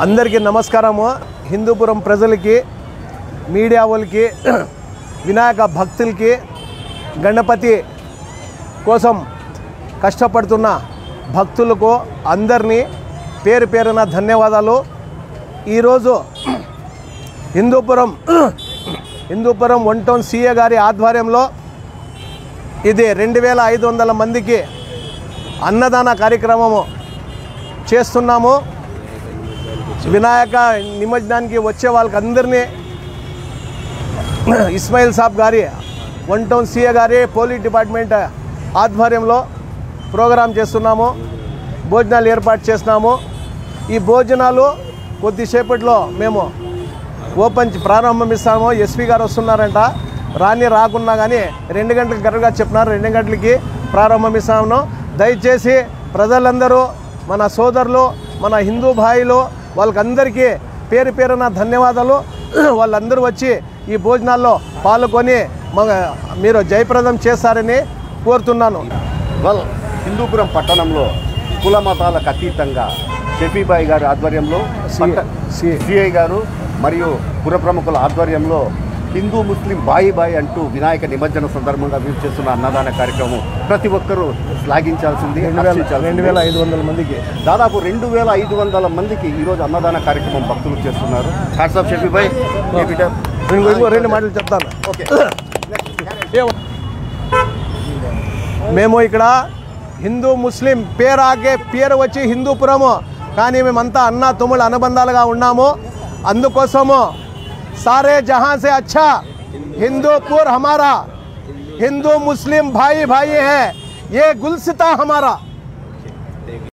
అందరికీ నమస్కారము హిందూపురం ప్రజలకి మీడియా వాళ్ళకి వినాయక భక్తులకి గణపతి కోసం కష్టపడుతున్న భక్తులకు అందరినీ పేరు పేరున ధన్యవాదాలు ఈరోజు Hindupuram Hindupuram one town CA గారి ఆధ్వర్యంలో ఇది రెండు వేల ఐదు వందల మందికి అన్నదాన కార్యక్రమము చేస్తున్నాము వినాయక నిమజ్జనానికి వచ్చే వాళ్ళకి అందరినీ ఇస్మాయిల్ సాబ్ గారి వన్ టౌన్ సీఏ గారి పోలీస్ డిపార్ట్మెంట్ ఆధ్వర్యంలో ప్రోగ్రాం చేస్తున్నాము భోజనాలు ఏర్పాటు చేస్తున్నాము ఈ భోజనాలు కొద్దిసేపట్లో మేము ఓపెన్ చే- ప్రారంభిస్తాము ఎస్పీ గారు వస్తున్నారంట రాని రాకున్నా కానీ రెండు గంటలకు కరెక్ట్గా చెప్పినారు రెండు గంటలకి ప్రారంభిస్తాము దయచేసి ప్రజలందరూ మన సోదరులు మన హిందూ భాయిలు వాళ్ళకందరికీ పేరు పేరున ధన్యవాదాలు వాళ్ళందరూ వచ్చి ఈ భోజనాల్లో పాల్గొని మన మీరు జయప్రదం చేస్తారని కోరుతున్నాను వెల్ హిందూపురం పట్టణంలో కుల మతాలకు అతీతంగా షఫీబాయి గారి ఆధ్వర్యంలో పట్ట- సి- సిఐ గారు మరియు పుర ప్రముఖుల ఆధ్వర్యంలో హిందూ ముస్లిం బాయి బాయి అంటూ వినాయక నిమజ్జన సందర్భంగా వీరు చేస్తున్న అన్నదాన కార్యక్రమం ప్రతి ఒక్కరూ శ్లాఘించాల్సింది రెండు వేల హర్షించాల్సింది. రెండు వేల ఐదు వందల మందికి దాదాపు రెండు వేల ఐదు వందల మందికి ఈరోజు అన్నదాన కార్యక్రమం భక్తులు చేస్తున్నారు హ్యాట్సాప్ షఫీబాయ్ ఇంకో ఇంకో రెండు మాటలు చెప్తాను ఓకే మేము ఇక్కడ హిందూ ముస్లిం పేరు ఆగే పేరు వచ్చి హిందూపురము కానీ మేమంతా అన్న తమ్ముళ్ళు అనుబంధాలుగా ఉన్నాము అందుకోసము సారే జహాं से अच्छा हिंदूपुर हमारा हिंदू मुस्लिम भाई भाई है ये गुलसिता हमारा